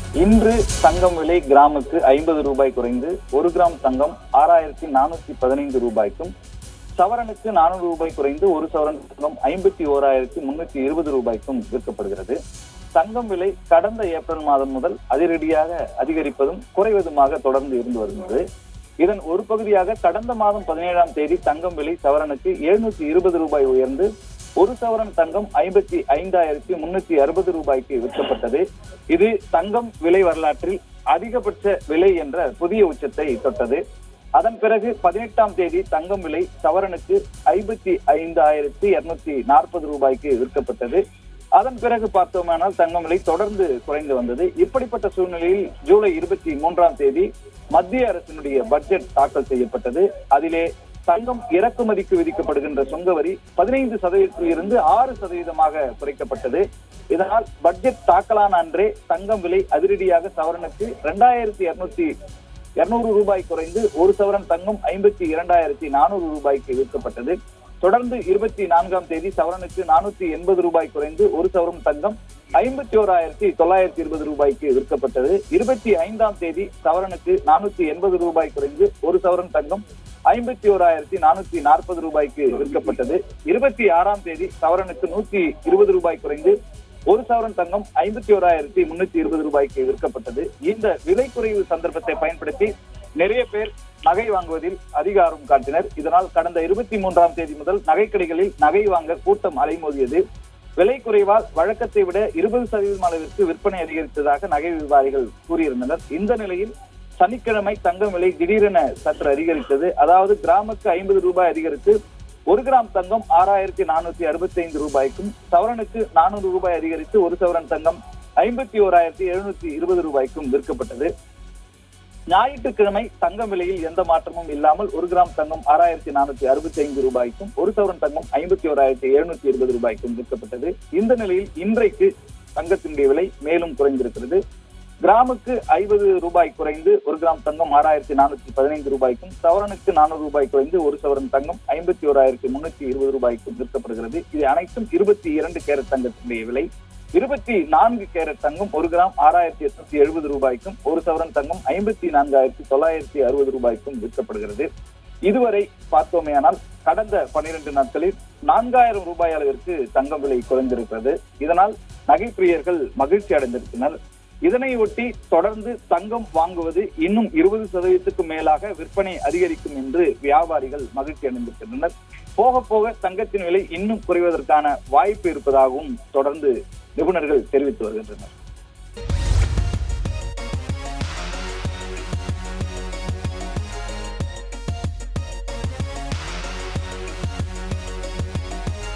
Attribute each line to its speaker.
Speaker 1: இன்று தங்கம் விலை கிராமுக்கு ஐம்பது ரூபாய் குறைந்து ஒரு கிராம் தங்கம் ஆறாயிரத்தி நானூத்தி பதினைந்து ரூபாய்க்கும் சவரனுக்கு நானூறு ரூபாய் குறைந்து ஒரு சவரன் தங்கம் ஐம்பத்தி ஓராயிரத்தி முன்னூத்தி இருபது ரூபாய்க்கும் விற்கப்படுகிறது தங்கம் விலை கடந்த ஏப்ரல் மாதம் முதல் அதிரடியாக அதிகரிப்பதும் குறைவதுமாக தொடர்ந்து இருந்து வருகிறது இதன் ஒரு பகுதியாக கடந்த மாதம் பதினேழாம் தேதி தங்கம் விலை சவரனுக்கு எழுநூத்தி இருபது ரூபாய் உயர்ந்து ஒரு சவரன் தங்கம் ஐம்பத்தி ஐந்தாயிரத்தி முன்னூத்தி அறுபது ரூபாய்க்கு விற்கப்பட்டது இது தங்கம் விலை வரலாற்றில் அதிகபட்ச விலை என்ற புதிய உச்சத்தை தொட்டது அதன் பிறகு பதினெட்டாம் தேதி தங்கம் விலை சவரனுக்கு ஐம்பத்தி ஐந்தாயிரத்தி இருநூத்தி நாற்பது ரூபாய்க்கு விற்கப்பட்டது அதன் பிறகு பார்த்தோமானால் தங்கம் விலை தொடர்ந்து குறைந்து வந்தது இப்படிப்பட்ட சூழ்நிலையில் ஜூலை இருபத்தி மூன்றாம் தேதி மத்திய அரசினுடைய பட்ஜெட் தாக்கல் செய்யப்பட்டது அதிலே தங்கம் இறக்குமதிக்கு விதிக்கப்படுகின்ற சுங்க வரி பதினைந்து சதவீதத்தில் இருந்து ஆறு சதவீதமாக குறைக்கப்பட்டது இதனால் பட்ஜெட் தாக்கலான அன்றே தங்கம் விலை அதிரடியாக சவரனுக்கு இரண்டாயிரத்தி இருநூத்தி இருநூறு ரூபாய் குறைந்து ஒரு சவரன் தங்கம் ஐம்பத்தி இரண்டாயிரத்தி நானூறு ரூபாய்க்கு விற்கப்பட்டது தொடர்ந்து இருபத்தி நான்காம் தேதி சவரனுக்கு நானூத்தி எண்பது ரூபாய் குறைந்து ஒரு சவரன் தங்கம் ஐம்பத்தி ஓராயிரத்தி தொள்ளாயிரத்தி இருபது ரூபாய்க்கு விற்கப்பட்டது இருபத்தி ஐந்தாம் தேதி சவரனுக்கு நானூத்தி எண்பது ரூபாய் குறைந்து ஒரு சவரன் தங்கம் ஐம்பத்தி ஓராயிரத்தி நானூத்தி நாற்பது ரூபாய்க்கு விற்கப்பட்டது இருபத்தி ஆறாம் தேதி சவரனுக்கு நூத்தி இருபது ரூபாய் குறைந்து ஒரு சவரன் தங்கம் ஐம்பத்தி ஓராயிரத்தி முன்னூத்தி இருபது ரூபாய்க்கு விற்கப்பட்டது இந்த விலை குறைவு சந்தர்ப்பத்தை பயன்படுத்தி நிறைய பேர் நகை வாங்குவதில் அதிகாரம் காட்டினர் இதனால் கடந்த இருபத்தி மூன்றாம் தேதி முதல் நகைக்கடைகளில் நகை வாங்க கூட்டம் அலைமோதியது விலை குறைவால் வழக்கத்தை விட இருபது சதவீதம் அளவிற்கு விற்பனை அதிகரித்ததாக நகை வியாபாரிகள் கூறியிருந்தனர் இந்த நிலையில் சனிக்கிழமை தங்கம் விலை திடீரென சற்று அதிகரித்தது அதாவது கிராமுக்கு ஐம்பது ரூபாய் அதிகரித்து ஒரு கிராம் தங்கம் ஆறாயிரத்தி நானூத்தி அறுபத்தி ஐந்து ரூபாய்க்கும் சவரனுக்கு நானூறு ரூபாய் அதிகரித்து ஒரு சவரன் தங்கம் ஐம்பத்தி ஓராயிரத்தி எழுநூத்தி இருபது ரூபாய்க்கும் விற்கப்பட்டது ஞாயிற்றுக்கிழமை தங்கம் விலையில் எந்த மாற்றமும் இல்லாமல் ஒரு கிராம் தங்கம் ஆறாயிரத்தி நானூத்தி அறுபத்தி ஐந்து ரூபாய்க்கும் ஒரு சவரன் தங்கம் ஐம்பத்தி ஓராயிரத்தி எழுநூத்தி இருபது ரூபாய்க்கும் விற்கப்பட்டது இந்த நிலையில் இன்றைக்கு தங்கத்தினுடைய விலை மேலும் குறைந்திருக்கிறது கிராமுக்கு ஐம்பது ரூபாய் குறைந்து ஒரு கிராம் தங்கம் ஆறாயிரத்தி நானூத்தி பதினைந்து ரூபாய்க்கும் சவரனுக்கு நானூறு ரூபாய் குறைந்து ஒரு சவரன் தங்கம் ஐம்பத்தி ஓராயிரத்தி முன்னூத்தி இருபது ரூபாய்க்கும் விற்கப்படுகிறது இது அனைத்தும் இருபத்தி இரண்டு கேரட் தங்கத்தினுடைய விலை இருபத்தி நான்கு கேரட் தங்கம் ஒரு கிராம் ஆறாயிரத்தி எட்நூத்தி எழுபது ரூபாய்க்கும் ஒரு சவரன் தங்கம் ஐம்பத்தி நான்காயிரத்தி தொள்ளாயிரத்தி அறுபது ரூபாய்க்கும் விற்கப்படுகிறது இதுவரை பார்த்தோமேயானால் கடந்த பன்னிரண்டு நாட்களில் நான்காயிரம் ரூபாய் அளவிற்கு தங்கம் விலை குறைந்திருக்கிறது இதனால் நகைப்பிரியர்கள் மகிழ்ச்சி அடைந்திருக்கின்றனர் இதனை ஒட்டி தொடர்ந்து தங்கம் வாங்குவது இன்னும் இருபது சதவீதத்துக்கு மேலாக விற்பனை அதிகரிக்கும் என்று வியாபாரிகள் மகிழ்ச்சி அடைந்திருக்கின்றனர் போக போக தங்கத்தின் விலை இன்னும் குறைவதற்கான வாய்ப்பு இருப்பதாகவும் தொடர்ந்து நிபுணர்கள் தெரிவித்து வருகின்றனர்